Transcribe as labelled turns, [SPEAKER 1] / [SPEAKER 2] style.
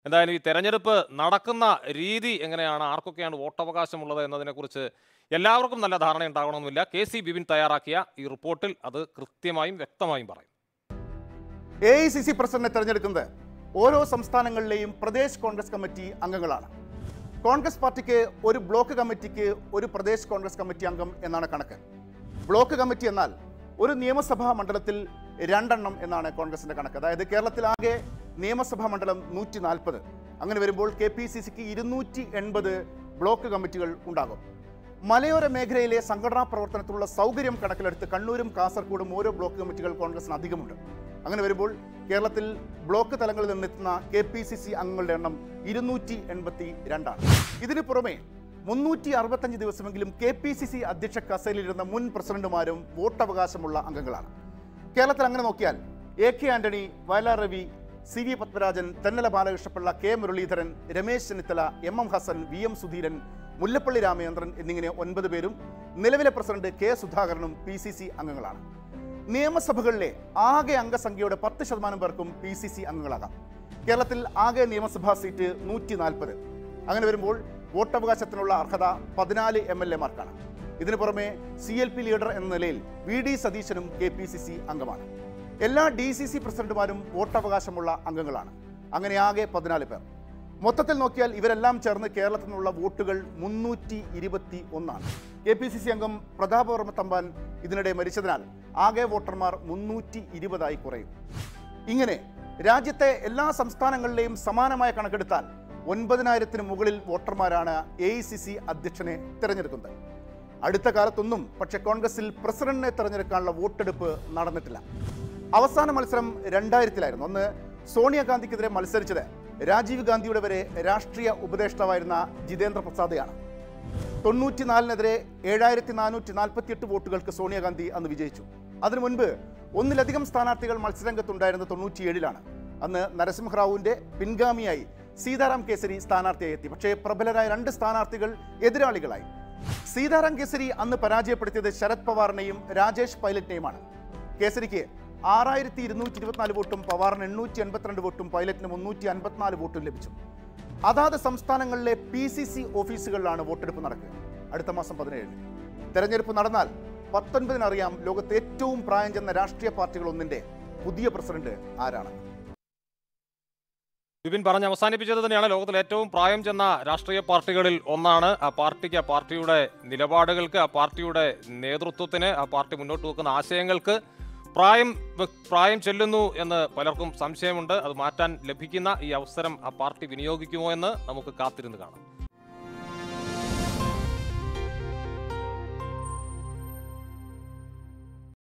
[SPEAKER 1] എന്തായാലും ഈ തെരഞ്ഞെടുപ്പ് നടക്കുന്ന രീതി എങ്ങനെയാണ് ആർക്കൊക്കെയാണ് വോട്ടവകാശമുള്ളത് എന്നതിനെക്കുറിച്ച് എല്ലാവർക്കും നല്ല ധാരണ ഉണ്ടാകണമെന്നില്ല കെ സി ബിബിൻ തയ്യാറാക്കിയ ഈ റിപ്പോർട്ടിൽ അത് കൃത്യമായും വ്യക്തമായും പറയും
[SPEAKER 2] എ ഐ സി സി പ്രസിഡന്റിനെ തെരഞ്ഞെടുക്കുന്നത് ഓരോ സംസ്ഥാനങ്ങളിലെയും പ്രദേശ് കോൺഗ്രസ് കമ്മിറ്റി അംഗങ്ങളാണ് കോൺഗ്രസ് പാർട്ടിക്ക് ഒരു ബ്ലോക്ക് കമ്മിറ്റിക്ക് ഒരു പ്രദേശ് കോൺഗ്രസ് കമ്മിറ്റി അംഗം എന്നാണ് കണക്ക് ബ്ലോക്ക് കമ്മിറ്റി എന്നാൽ ഒരു നിയമസഭാ മണ്ഡലത്തിൽ രണ്ടെണ്ണം എന്നാണ് കോൺഗ്രസിന്റെ കണക്ക് അതായത് കേരളത്തിലാകെ നിയമസഭാ മണ്ഡലം നൂറ്റി നാൽപ്പത് അങ്ങനെ വരുമ്പോൾ കെ പി സി സിക്ക് ഇരുന്നൂറ്റി എൺപത് ബ്ലോക്ക് കമ്മിറ്റികൾ ഉണ്ടാകും മലയോര മേഖലയിലെ സംഘടനാ പ്രവർത്തനത്തിലുള്ള സൗകര്യം കണക്കിലെടുത്ത് കണ്ണൂരും കാസർഗോഡും ഓരോ ബ്ലോക്ക് കമ്മിറ്റികൾ കോൺഗ്രസിന് അധികമുണ്ട് അങ്ങനെ വരുമ്പോൾ കേരളത്തിൽ ബ്ലോക്ക് തലങ്ങളിൽ നിന്നെത്തുന്ന കെ പി സി സി അംഗങ്ങളുടെ എണ്ണം ഇരുന്നൂറ്റി എൺപത്തി രണ്ടാണ് ഇതിനു പുറമെ മുന്നൂറ്റി അറുപത്തഞ്ച് ദിവസമെങ്കിലും കെ പി സി സി അധ്യക്ഷ കസേലിരുന്ന മുൻ പ്രസിഡന്റുമാരും വോട്ടവകാശമുള്ള അംഗങ്ങളാണ് കേരളത്തിൽ അങ്ങനെ നോക്കിയാൽ A K Antony Vayalar Ravi C V Padmarajan Thennala Balakrishnapillai K Muraleedharan Ramesh Chennithala M M Hassan V M Sudheeran Mullappally Ramachandran എന്നിങ്ങനെ ഒൻപത് പേരും നിലവിലെ പ്രസിഡന്റ് കെ സുധാകരനും പി സി സി അംഗങ്ങളാണ് നിയമസഭകളിലെ ആകെ അംഗസംഖ്യയുടെ പത്ത് ശതമാനം പേർക്കും പി സി സി അംഗങ്ങളാകാം കേരളത്തിൽ ആകെ നിയമസഭാ സീറ്റ് നൂറ്റി നാൽപ്പത് അങ്ങനെ വരുമ്പോൾ വോട്ടവകാശത്തിനുള്ള അർഹത പതിനാല് എം എൽ എമാർക്കാണ് ഇതിനു പുറമെ സി എൽ പി ലീഡർ എന്ന നിലയിൽ വി ഡി സതീശനും കെ പി സി സി അംഗമാണ് എല്ലാ ഡി സി സി പ്രസിഡന്റുമാരും വോട്ടവകാശമുള്ള അംഗങ്ങളാണ് അങ്ങനെ ആകെ പതിനാല് പേർ മൊത്തത്തിൽ നോക്കിയാൽ ഇവരെല്ലാം ചേർന്ന് കേരളത്തിൽ നിന്നുള്ള വോട്ടുകൾ മുന്നൂറ്റി ഇരുപത്തി ഒന്നാണ് കെ പി സി സി അംഗം പ്രതാപവർമ്മ തമ്പാൻ ഇതിനിടെ മരിച്ചതിനാൽ ആകെ വോട്ടർമാർ മുന്നൂറ്റി ഇരുപതായി കുറയും ഇങ്ങനെ രാജ്യത്തെ എല്ലാ സംസ്ഥാനങ്ങളിലെയും സമാനമായ കണക്കെടുത്താൽ ഒൻപതിനായിരത്തിന് മുകളിൽ വോട്ടർമാരാണ് എ ഐ സി സി അധ്യക്ഷനെ തിരഞ്ഞെടുക്കുന്നത് അടുത്ത കാലത്തൊന്നും പക്ഷേ കോൺഗ്രസിൽ പ്രസിഡന്റിനെ തിരഞ്ഞെടുക്കാനുള്ള വോട്ടെടുപ്പ് നടന്നിട്ടില്ല അവസാന മത്സരം രണ്ടായിരത്തിലായിരുന്നു അന്ന് സോണിയാഗാന്ധിക്കെതിരെ മത്സരിച്ചത് രാജീവ് ഗാന്ധിയുടെ വരെ രാഷ്ട്രീയ ഉപദേഷ്ടാവായിരുന്ന ജിതേന്ദ്ര പ്രസാദയാണ് തൊണ്ണൂറ്റിനാലിനെതിരെ ഏഴായിരത്തി നാനൂറ്റി നാൽപ്പത്തി എട്ട് വോട്ടുകൾക്ക് സോണിയാഗാന്ധി അന്ന് വിജയിച്ചു അതിനു മുൻപ് ഒന്നിലധികം സ്ഥാനാർത്ഥികൾ മത്സരരംഗത്തുണ്ടായിരുന്ന തൊണ്ണൂറ്റിയേഴിലാണ് അന്ന് നരസിംഹറാവുവിന്റെ പിൻഗാമിയായി സീതാറാം കേസരി സ്ഥാനാർത്ഥിയായി എത്തി പക്ഷേ പ്രബലരായ രണ്ട് സ്ഥാനാർത്ഥികൾ എതിരാളികളായി സീതാറാം കേസരി അന്ന് പരാജയപ്പെടുത്തിയത് ശരത് പവാറിനെയും രാജേഷ് പൈലറ്റിനെയുമാണ് കേസരിക്ക് ആറായിരത്തി ഇരുന്നൂറ്റി ഇരുപത്തിനാല് വോട്ടും പവാറിന് എണ്ണൂറ്റി എൺപത്തിരണ്ട് വോട്ടും പൈലറ്റിന് മുന്നൂറ്റി അൻപത്തിനാല് വോട്ടും ലഭിച്ചു അതാത് സംസ്ഥാനങ്ങളിലെ പി സി സി ഓഫീസുകളിലാണ് വോട്ടെടുപ്പ് നടക്കുക അടുത്ത മാസം പതിനേഴിന് തെരഞ്ഞെടുപ്പ് നടന്നാൽ പത്തൊൻപതിനറിയാം ലോകത്തെ ഏറ്റവും പ്രായം ചെന്ന രാഷ്ട്രീയ പാർട്ടികൾ ഒന്നിന്റെ പുതിയ പ്രസിഡന്റ് ആരാണ്
[SPEAKER 1] ബിപിൻ പറഞ്ഞ് അവസാനിപ്പിച്ചത് തന്നെയാണ് ലോകത്തിൽ ഏറ്റവും പ്രായം ചെന്ന രാഷ്ട്രീയ പാർട്ടികളിൽ ഒന്നാണ് ആ പാർട്ടിക്ക് ആ പാർട്ടിയുടെ നിലപാടുകൾക്ക് ആ പാർട്ടിയുടെ നേതൃത്വത്തിന് ആ പാർട്ടി മുന്നോട്ട് വെക്കുന്ന ആശയങ്ങൾക്ക് പ്രായം വെ- പ്രായം ചെല്ലുന്നു എന്ന് പലർക്കും സംശയമുണ്ട് അത് മാറ്റാൻ ലഭിക്കുന്ന ഈ അവസരം ആ പാർട്ടി വിനിയോഗിക്കുമോ എന്ന് നമുക്ക് കാത്തിരുന്ന് കാണാം